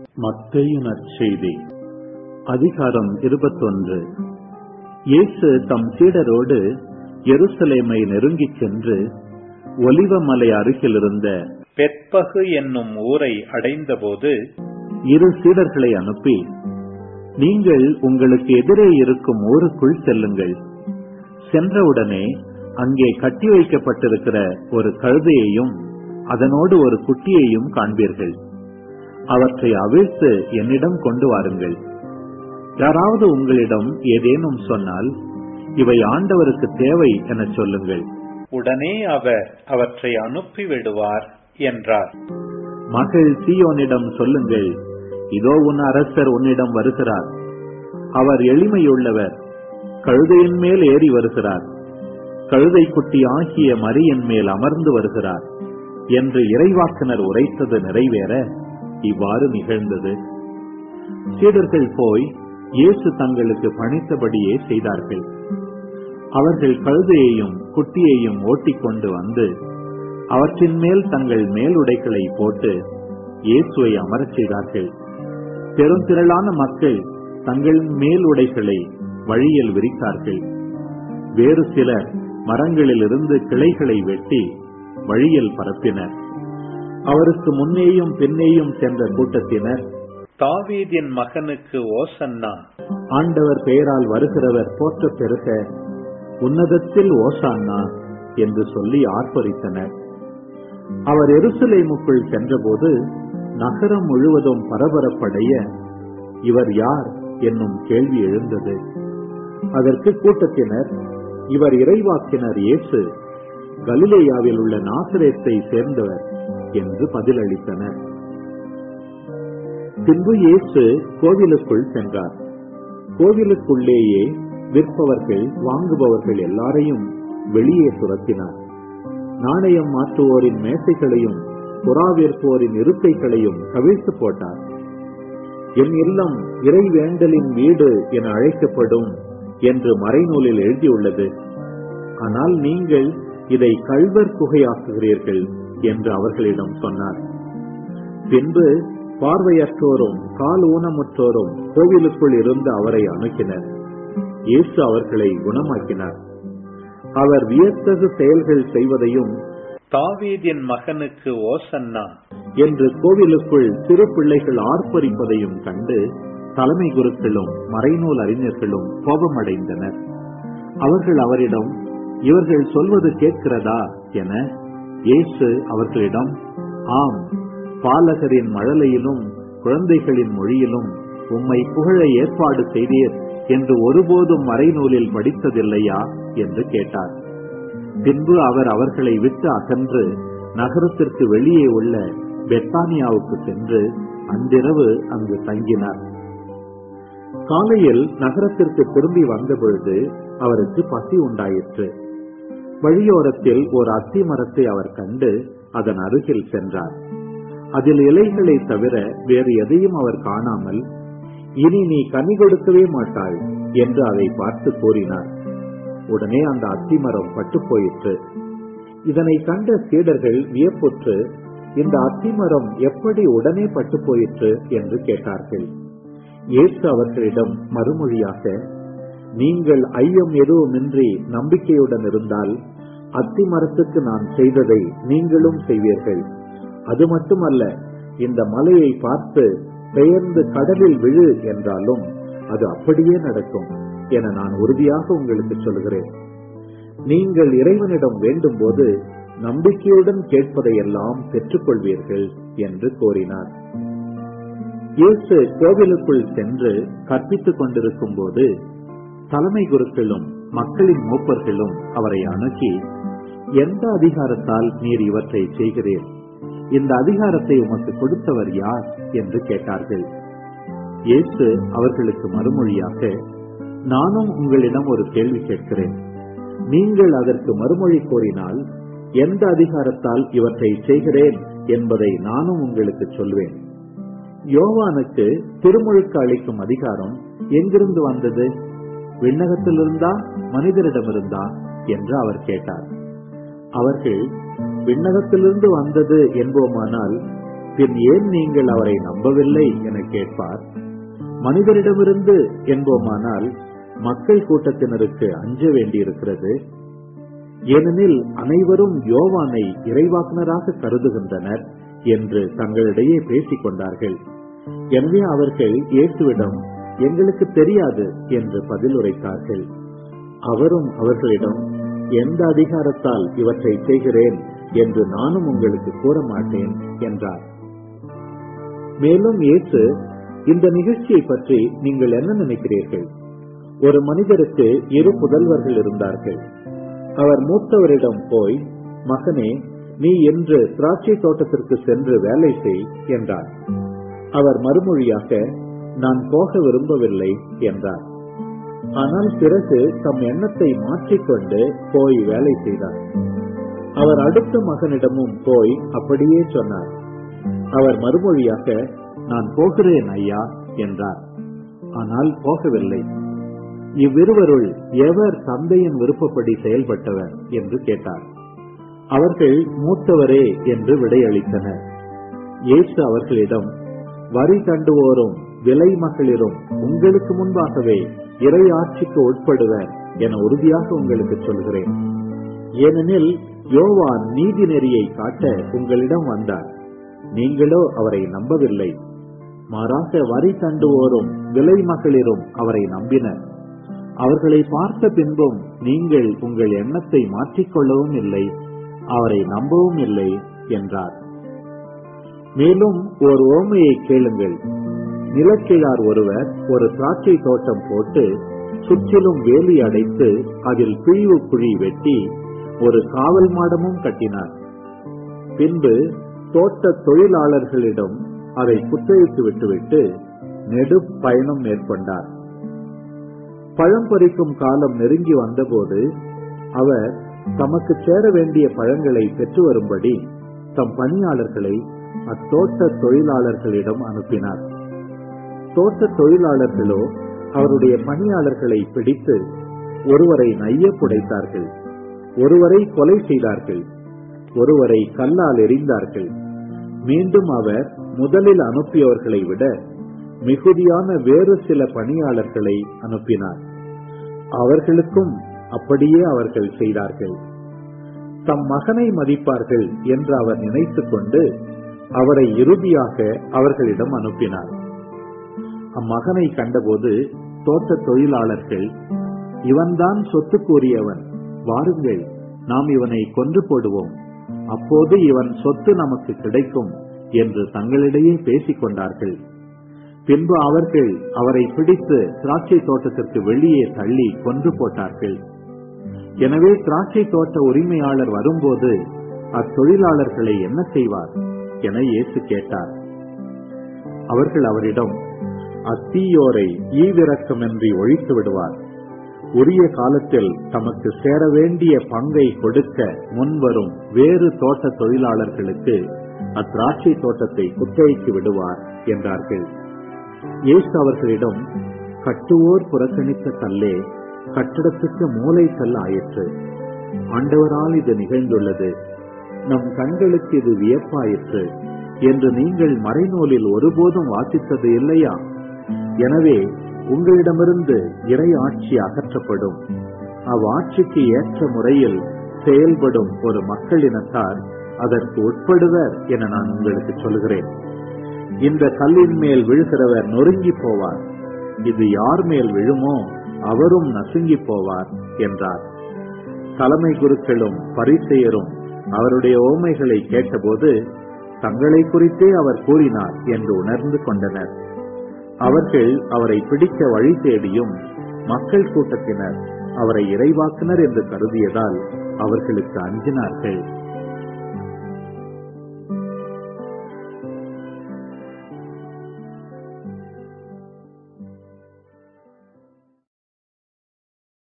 மத்தேயு நற்செய்தி அதிகாரம் இருபத்தொன்று இயேசு தம் சீடரோடு எருசலேமை நெருங்கிச் சென்று ஒலிவமலை அருகிலிருந்த பெற்பகு என்னும் ஊரை அடைந்தபோது இரு சீடர்களை அனுப்பி நீங்கள் உங்களுக்கு எதிரே இருக்கும் ஊருக்குள் செல்லுங்கள் சென்றவுடனே அங்கே கட்டி வைக்கப்பட்டிருக்கிற ஒரு கழுதையையும் அதனோடு ஒரு குட்டியையும் காண்பீர்கள் அவற்றை அவிழ்த்து என்னிடம் கொண்டு வாருங்கள் யாராவது உங்களிடம் ஏதேனும் சொன்னால் இவை ஆண்டவருக்கு தேவை என சொல்லுங்கள் உடனே அவர் அவற்றை அனுப்பி விடுவார் என்றார் மகள் சீயோனிடம் சொல்லுங்கள் இதோ உன் அரசர் உன்னிடம் வருகிறார் அவர் எளிமையுள்ளவர் கழுதையின் மேல் ஏறி வருகிறார் கழுதை குட்டி ஆகிய மரியின் மேல் அமர்ந்து வருகிறார் என்று இறைவாக்கினர் உரைத்தது நிறைவேற இவ்வாறு நிகழ்ந்தது சீடர்கள் போய் இயேசு தங்களுக்கு பணித்தபடியே செய்தார்கள் அவர்கள் கழுதையையும் குட்டியையும் ஓட்டிக்கொண்டு வந்து அவற்றின் மேல் தங்கள் மேலுடைகளை போட்டு இயேசுவை அமரச் செய்தார்கள் பெருந்திரளான மக்கள் தங்கள் மேலுடைகளை வழியில் விரித்தார்கள் வேறு சிலர் மரங்களிலிருந்து கிளைகளை வெட்டி வழியில் பரப்பினர் அவருக்கு முன்னேயும் பின்னேயும் சென்ற கூட்டத்தினர் தாவீதின் மகனுக்கு ஓசன்னா ஆண்டவர் பெயரால் வருகிறவர் போற்ற பெருக உன்னதத்தில் ஓசான்னா என்று சொல்லி ஆர்ப்பரித்தனர் அவர் எருசலேமுக்குள் சென்றபோது நகரம் முழுவதும் பரபரப்படைய இவர் யார் என்னும் கேள்வி எழுந்தது அதற்கு கூட்டத்தினர் இவர் இறைவாக்கினர் இயேசு கலிலேயாவில் உள்ள நாசிரேத்தை சேர்ந்தவர் என்று பதிலளித்தனர் பின்பு இயேசு கோவிலுக்குள் சென்றார் கோவிலுக்குள்ளேயே விற்பவர்கள் வாங்குபவர்கள் எல்லாரையும் வெளியே துரத்தினார் நாணயம் மாற்றுவோரின் மேசைகளையும் புறா விற்போரின் இருக்கைகளையும் கவிழ்த்து போட்டார் என் இல்லம் இறை வேண்டலின் வீடு என அழைக்கப்படும் என்று மறைநூலில் எழுதியுள்ளது ஆனால் நீங்கள் இதை கல்வர் குகையாக்குகிறீர்கள் என்று அவர்களிடம் சொன்னார் பின்பு பார்வையற்றோரும் கால் ஊனமுற்றோரும் கோவிலுக்குள் இருந்து அவரை அணுகினர் இயேசு அவர்களை குணமாக்கினார் அவர் வியத்தகு செயல்கள் செய்வதையும் தாவீதின் மகனுக்கு ஓசன்னா என்று கோவிலுக்குள் சிறு பிள்ளைகள் ஆர்ப்பரிப்பதையும் கண்டு தலைமை குருக்களும் மறைநூல் அறிஞர்களும் கோபமடைந்தனர் அவர்கள் அவரிடம் இவர்கள் சொல்வது கேட்கிறதா என இயேசு அவர்களிடம் ஆம் பாலகரின் மழலையிலும் குழந்தைகளின் மொழியிலும் உம்மை புகழ ஏற்பாடு செய்தீர் என்று ஒருபோதும் மறைநூலில் படித்ததில்லையா என்று கேட்டார் பின்பு அவர் அவர்களை விட்டு அகன்று நகரத்திற்கு வெளியே உள்ள பெத்தானியாவுக்கு சென்று அன்றிரவு அங்கு தங்கினார் காலையில் நகரத்திற்கு திரும்பி வந்தபொழுது அவருக்கு பசி உண்டாயிற்று வழியோரத்தில் ஒரு அத்தி மரத்தை அவர் கண்டு அதன் அருகில் சென்றார் அதில் இலைகளை தவிர வேறு எதையும் அவர் காணாமல் இனி நீ கனி கொடுக்கவே மாட்டாள் என்று அதை பார்த்து கூறினார் உடனே அந்த அத்திமரம் பட்டு போயிற்று இதனை கண்ட சீடர்கள் வியப்புற்று இந்த அத்திமரம் எப்படி உடனே பட்டு போயிற்று என்று கேட்டார்கள் இயேசு அவர்களிடம் மறுமொழியாக நீங்கள் ஐயம் எதுவுமின்றி நம்பிக்கையுடன் இருந்தால் அத்தி மரத்துக்கு நான் செய்ததை நீங்களும் செய்வீர்கள் அது மட்டுமல்ல இந்த மலையை பார்த்து பெயர்ந்து கடலில் விழு என்றாலும் அது அப்படியே நடக்கும் என நான் உறுதியாக உங்களுக்கு சொல்கிறேன் நீங்கள் இறைவனிடம் வேண்டும் போது நம்பிக்கையுடன் கேட்பதையெல்லாம் பெற்றுக்கொள்வீர்கள் என்று கோரினார் இயேசு கோவிலுக்குள் சென்று கற்பித்துக் கொண்டிருக்கும் போது தலைமை குருக்களும் மக்களின் மூப்பர்களும் அவரை அணுகி எந்த அதிகாரத்தால் நீர் இவற்றை செய்கிறீர் இந்த அதிகாரத்தை உமக்கு கொடுத்தவர் யார் என்று கேட்டார்கள் இயேசு அவர்களுக்கு மறுமொழியாக நானும் உங்களிடம் ஒரு கேள்வி கேட்கிறேன் நீங்கள் அதற்கு மறுமொழி கோரினால் எந்த அதிகாரத்தால் இவற்றை செய்கிறேன் என்பதை நானும் உங்களுக்கு சொல்வேன் யோவானுக்கு திருமுழுக்கு அளிக்கும் அதிகாரம் எங்கிருந்து வந்தது விண்ணகத்திலிருந்தா மனிதரிடமிருந்தா என்று அவர் கேட்டார் அவர்கள் விண்ணகத்திலிருந்து வந்தது என்போமானால் பின் ஏன் நீங்கள் அவரை நம்பவில்லை என கேட்பார் மனிதரிடமிருந்து என்போமானால் மக்கள் கூட்டத்தினருக்கு அஞ்ச வேண்டியிருக்கிறது ஏனெனில் அனைவரும் யோவானை இறைவாக்குனராக கருதுகின்றனர் என்று தங்களிடையே பேசிக் கொண்டார்கள் எனவே அவர்கள் இயேசுவிடம் எங்களுக்கு தெரியாது என்று பதில் உரைத்தார்கள் அவரும் அவர்களிடம் எந்த அதிகாரத்தால் இவற்றை செய்கிறேன் என்று நானும் உங்களுக்கு கூற மாட்டேன் என்றார் மேலும் இயேசு இந்த நிகழ்ச்சியை பற்றி நீங்கள் என்ன நினைக்கிறீர்கள் ஒரு மனிதருக்கு இரு புதல்வர்கள் இருந்தார்கள் அவர் மூத்தவரிடம் போய் மகனே நீ என்று திராட்சை தோட்டத்திற்கு சென்று வேலை செய் என்றார் அவர் மறுமொழியாக நான் போக விரும்பவில்லை என்றார் ஆனால் பிறகு தம் எண்ணத்தை மாற்றிக்கொண்டு போய் வேலை செய்தார் அவர் அடுத்த மகனிடமும் போய் அப்படியே சொன்னார் அவர் மறுமொழியாக நான் போகிறேன் ஐயா என்றார் ஆனால் போகவில்லை இவ்விருவருள் எவர் தந்தையின் விருப்பப்படி செயல்பட்டவர் என்று கேட்டார் அவர்கள் மூத்தவரே என்று விடையளித்தனர் இயேசு அவர்களிடம் வரி கண்டுவோரும் விலை மகளிரும் உங்களுக்கு முன்பாகவே இறை ஆட்சிக்கு உட்படுவர் என உறுதியாக உங்களுக்கு சொல்கிறேன் ஏனெனில் யோவான் நீதி நெறியை காட்ட உங்களிடம் வந்தார் நீங்களோ அவரை நம்பவில்லை மாறாக வரி தண்டுவோரும் விலை மகளிரும் அவரை நம்பினர் அவர்களை பார்த்த பின்பும் நீங்கள் உங்கள் எண்ணத்தை மாற்றிக்கொள்ளவும் இல்லை அவரை நம்பவும் இல்லை என்றார் மேலும் ஒரு ஓமையை கேளுங்கள் நிலக்கிழார் ஒருவர் ஒரு திராட்சை தோட்டம் போட்டு சுற்றிலும் வேலி அடைத்து அதில் பிழிவு குழி வெட்டி ஒரு காவல் மாடமும் கட்டினார் பின்பு தோட்ட தொழிலாளர்களிடம் அதை குத்தகைக்கு விட்டுவிட்டு நெடு பயணம் மேற்கொண்டார் பழம் பறிக்கும் காலம் நெருங்கி வந்தபோது அவர் தமக்கு சேர வேண்டிய பழங்களை பெற்று வரும்படி தம் பணியாளர்களை அத்தோட்ட தொழிலாளர்களிடம் அனுப்பினார் தோட்ட தொழிலாளர்களோ அவருடைய பணியாளர்களை பிடித்து ஒருவரை நைய புடைத்தார்கள் ஒருவரை கொலை செய்தார்கள் ஒருவரை கல்லால் எறிந்தார்கள் மீண்டும் அவர் முதலில் அனுப்பியவர்களை விட மிகுதியான வேறு சில பணியாளர்களை அனுப்பினார் அவர்களுக்கும் அப்படியே அவர்கள் செய்தார்கள் தம் மகனை மதிப்பார்கள் என்று அவர் நினைத்துக் கொண்டு அவரை இறுதியாக அவர்களிடம் அனுப்பினார் அம்மகனை கண்டபோது தோட்ட தொழிலாளர்கள் இவன்தான் சொத்துக்குரியவன் வாருங்கள் நாம் இவனை கொன்று போடுவோம் அப்போது இவன் சொத்து நமக்கு கிடைக்கும் என்று தங்களிடையே பேசிக் கொண்டார்கள் பின்பு அவர்கள் அவரை பிடித்து திராட்சை தோட்டத்திற்கு வெளியே தள்ளி கொன்று போட்டார்கள் எனவே திராட்சை தோட்ட உரிமையாளர் வரும்போது அத்தொழிலாளர்களை என்ன செய்வார் என இயேசு கேட்டார் அவர்கள் அவரிடம் அத்தீயோரை ஈவிரக்கமின்றி ஒழித்து விடுவார் உரிய காலத்தில் தமக்கு சேர வேண்டிய பங்கை கொடுக்க முன்வரும் வேறு தோட்ட தொழிலாளர்களுக்கு அத்திராட்சை தோட்டத்தை குத்தகைக்கு விடுவார் என்றார்கள் இயேசு அவர்களிடம் கட்டுவோர் புறக்கணித்த கல்லே கட்டடத்துக்கு மூளை கல் ஆயிற்று ஆண்டவரால் இது நிகழ்ந்துள்ளது நம் கண்களுக்கு இது வியப்பாயிற்று என்று நீங்கள் மறைநூலில் ஒருபோதும் வாசித்தது இல்லையா எனவே உங்களிடமிருந்து இறை ஆட்சி அகற்றப்படும் அவ்வாட்சிக்கு ஏற்ற முறையில் செயல்படும் ஒரு மக்களினத்தார் அதற்கு உட்படுவர் என நான் உங்களுக்கு சொல்கிறேன் இந்த கல்லின் மேல் விழுகிறவர் நொறுங்கி போவார் இது யார் மேல் விழுமோ அவரும் நசுங்கி போவார் என்றார் தலைமை குருக்களும் பரிசெயரும் அவருடைய ஓமைகளை கேட்டபோது தங்களை குறித்தே அவர் கூறினார் என்று உணர்ந்து கொண்டனர் அவர்கள் அவரை பிடிக்க வழி தேடியும் மக்கள் கூட்டத்தினர் அவரை இறைவாக்கினர் என்று கருதியதால் அவர்களுக்கு அஞ்சினார்கள்